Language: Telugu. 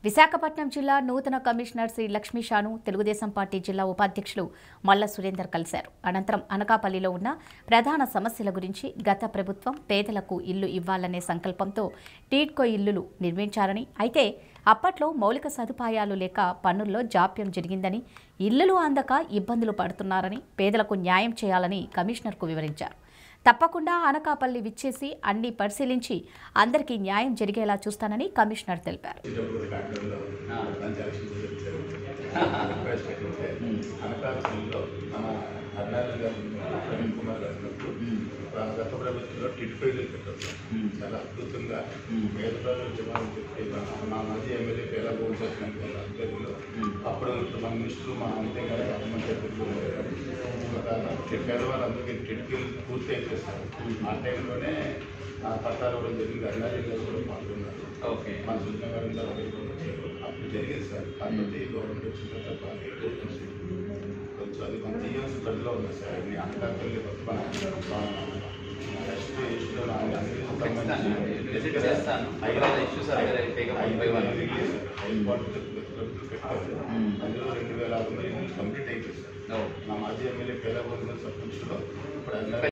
విశాఖపట్నం జిల్లా నూతన కమిషనర్ శ్రీ లక్ష్మీషాను తెలుగుదేశం పార్టీ జిల్లా ఉపాధ్యక్షులు మల్ల సురేందర్ కలిశారు అనంతరం అనకాపల్లిలో ఉన్న ప్రధాన సమస్యల గురించి గత ప్రభుత్వం పేదలకు ఇల్లు ఇవ్వాలనే సంకల్పంతో టీడ్కో ఇల్లులు నిర్మించారని అయితే అప్పట్లో మౌలిక సదుపాయాలు లేక పన్నుల్లో జాప్యం జరిగిందని ఇల్లులు అందక ఇబ్బందులు పడుతున్నారని పేదలకు న్యాయం చేయాలని కమిషనర్కు వివరించారు తప్పకుండా అనకాపల్లి విచ్చేసి అన్ని పరిశీలించి అందరికీ న్యాయం జరిగేలా చూస్తానని కమిషనర్ తెలిపారు వచ్చేటప్పుడు డాక్టర్లో మంచి ఎలక్షన్ వచ్చారు రిక్వెస్ట్ పెట్టింటే అనకాపల్లిలో మన హర్నాథ్ గారు ప్రవీణ్ కుమార్ గారు ఉన్నప్పుడు ఆ గత ప్రభుత్వంలో టిట్ఫైలు పెట్టారు చాలా అద్భుతంగా పేద ప్రజలు జవాబు చెప్పి మా- మా మాజీ ఎమ్మెల్యే పేద గోల్డ్ చేసినంత వాళ్ళ ఆధ్వర్యంలో అప్పుడు ఇప్పుడు మన మినిస్టర్ మా అంతే గారు గవర్నమెంట్ చెప్పి పేదవాళ్ళందరికీ టిట్ఫీలు పూర్తి అయిపోతారు ఆ టైంలోనే ఆ పట్టాలు కూడా జరిగింది అన్నారీ గారు కూడా పాల్గొన్నారు ఓకే మన సుజనా గారు ఇంకా ఒకరి కూడా వచ్చారు. అప్పుడు జరిగింది సార్ కాకపోతే ఈ గవర్నమెంట్ వచ్చిన తర్వాత బాగా ఎక్కువ వచ్చింది. కొంచెం అది మన టీఎంసీ పరిధిలో ఉంది సార్ మీ అనకాపల్లి మన నెక్స్ట్ ఇష్యూలో అన్ని అన్ని ఖచ్చితంగా విజిట్ చేస్తాను ఐదు ఇష్యూస్ అక్కడ అయిపోయి ఐదు వన్ ఐదు బాటిల్ పెట్టారు అందులో రెండు వేల ఆరు వందలు కంప్లీట్ అయిపోయింది సార్ ఓ నా మాజీ ఎమ్మెల్యే పేద సర్పంచ్లో ఇప్పుడు అందరూ